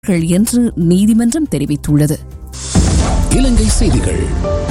என்று நீதிமன்றம் தெரிவித்துள்ளது இலங்கை செய்திகள்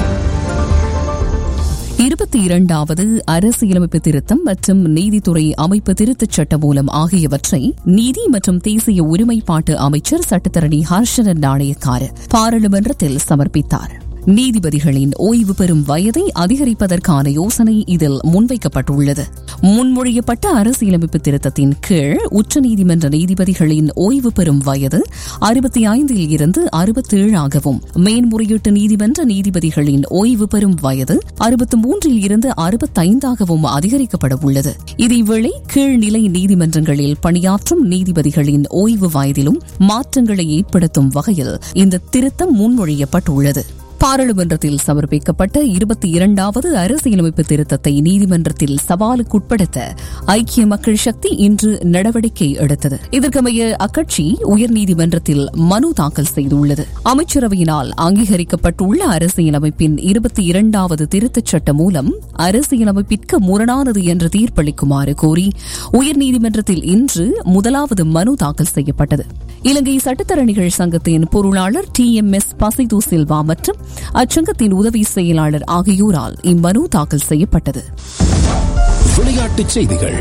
இருபத்தி இரண்டாவது அரசியலமைப்பு திருத்தம் மற்றும் நீதித்துறை அமைப்பு திருத்தச் சட்ட மூலம் ஆகியவற்றை நீதி மற்றும் தேசிய ஒருமைப்பாட்டு அமைச்சர் சட்டத்தரணி ஹர்ஷனன் நாணயக்கார் பாராளுமன்றத்தில் சமர்ப்பித்தார் நீதிபதிகளின் ஓய்வு பெறும் வயதை அதிகரிப்பதற்கான யோசனை இதில் முன்வைக்கப்பட்டுள்ளது முன்மொழியப்பட்ட அரசியலமைப்பு திருத்தத்தின் கீழ் உச்சநீதிமன்ற நீதிபதிகளின் ஓய்வு பெறும் வயது அறுபத்தி ஐந்தில் இருந்து அறுபத்தேழாகவும் மேன்முறையீட்டு நீதிமன்ற நீதிபதிகளின் ஓய்வு பெறும் வயது அறுபத்தி மூன்றில் இருந்து அறுபத்தைந்தாகவும் அதிகரிக்கப்பட உள்ளது இதேவேளை கீழ்நிலை நீதிமன்றங்களில் பணியாற்றும் நீதிபதிகளின் ஓய்வு வயதிலும் மாற்றங்களை ஏற்படுத்தும் வகையில் இந்த திருத்தம் முன்மொழியப்பட்டுள்ளது பாராளுமன்றத்தில் சமர்ப்பிக்கப்பட்ட இருபத்தி இரண்டாவது அரசியலமைப்பு திருத்தத்தை நீதிமன்றத்தில் சவாலுக்குட்படுத்த ஐக்கிய மக்கள் சக்தி இன்று நடவடிக்கை எடுத்தது இதற்கமைய அக்கட்சி உயர்நீதிமன்றத்தில் மனு தாக்கல் செய்துள்ளது அமைச்சரவையினால் அங்கீகரிக்கப்பட்டுள்ள அரசியலமைப்பின் இருபத்தி இரண்டாவது திருத்தச் சட்டம் மூலம் அரசியலமைப்பிற்கு முரணானது என்று தீர்ப்பளிக்குமாறு கோரி உயர்நீதிமன்றத்தில் இன்று முதலாவது மனு தாக்கல் செய்யப்பட்டது இலங்கை சட்டத்தரணிகள் சங்கத்தின் பொருளாளர் D M S Pasidu Silva மற்றும் அச்சங்கத்தின் உதவி செயலாளர் ஆகியோரால் இம்மனு தாக்கல் செய்யப்பட்டது விளையாட்டுச் செய்திகள்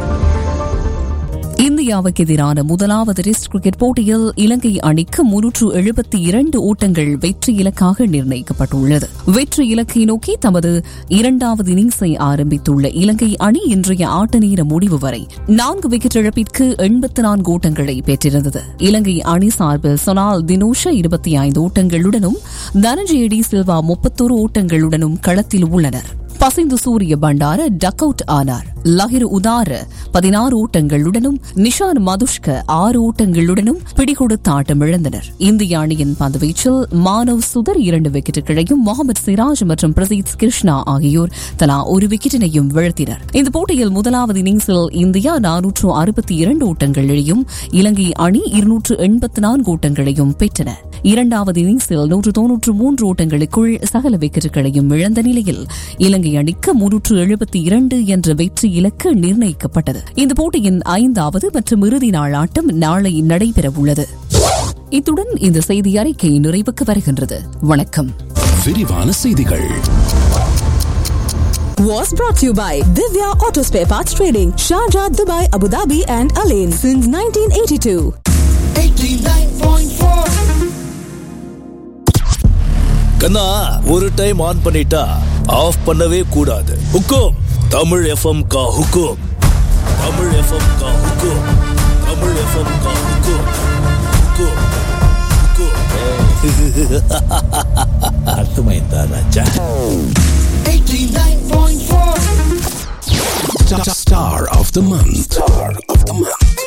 இந்தியாவுக்கு எதிரான முதலாவது டெஸ்ட் கிரிக்கெட் போட்டியில் இலங்கை அணிக்கு முன்னூற்று எழுபத்தி இரண்டு ஓட்டங்கள் வெற்றி இலக்காக நிர்ணயிக்கப்பட்டுள்ளது வெற்றி இலக்கை நோக்கி தமது இரண்டாவது இன்னிங்ஸை ஆரம்பித்துள்ள இலங்கை அணி இன்றைய ஆட்ட நேர முடிவு வரை நான்கு விக்கெட் இழப்பிற்கு எண்பத்தி நான்கு ஓட்டங்களை பெற்றிருந்தது இலங்கை அணி சார்பில் சொனால் தினோஷ இருபத்தி ஐந்து ஓட்டங்களுடனும் தனஞ்சய டி சில்வா முப்பத்தோரு ஓட்டங்களுடனும் களத்தில் உள்ளனர் பசிந்து சூரிய பண்டார டக் அவுட் ஆனார் லஹிர் உதார பதினாறு ஓட்டங்களுடனும் நிஷான் மதுஷ்க ஆறு ஓட்டங்களுடனும் பிடிகொடுத்த ஆட்டம் இழந்தனர் இந்திய அணியின் பந்துவீச்சில் மானவ் சுதர் இரண்டு விக்கெட்டுகளையும் முகமது சிராஜ் மற்றும் பிரசீத் கிருஷ்ணா ஆகியோர் தலா ஒரு விக்கெட்டினையும் வீழ்த்தினர் இந்த போட்டியில் முதலாவது இன்னிங்ஸில் இந்தியா நானூற்று அறுபத்தி இரண்டு ஓட்டங்களையும் இலங்கை அணி இருநூற்று எண்பத்தி நான்கு ஓட்டங்களையும் பெற்றன இரண்டாவது இன்னிங்ஸில் நூற்று தொன்னூற்று மூன்று ஓட்டங்களுக்குள் சகல விக்கெட்டுகளையும் இழந்த நிலையில் இலங்கை அணிக்கு முன்னூற்று எழுபத்தி இரண்டு என்ற வெற்றி இலக்கு நிர்ணயிக்கப்பட்டது இந்த போட்டியின் ஐந்தாவது மற்றும் இறுதி நாள் ஆட்டம் நாளை நடைபெறவுள்ளது இத்துடன் இந்த செய்தி அறிக்கை நிறைவுக்கு வருகின்றது வணக்கம் விரிவான செய்திகள் was brought to you by Divya Auto Spare Parts Trading, Sharjah, Dubai, Abu Dhabi, and Alain since 1982. கண்ணா ஒரு டைம் ஆன் பண்ணிட்டா ஆஃப் பண்ணவே கூடாது ஹுக்கும் தமிழ் எஃப்எம் கா ஹுக்கும் தமிழ் எஃப்எம் கா ஹுக்கும் தமிழ் எஃப்எம் கா ஹுக்கும் ஹுக்கும் ஹுக்கும் அர்த்தமைந்தா ராஜா Star of the month. Star of the month.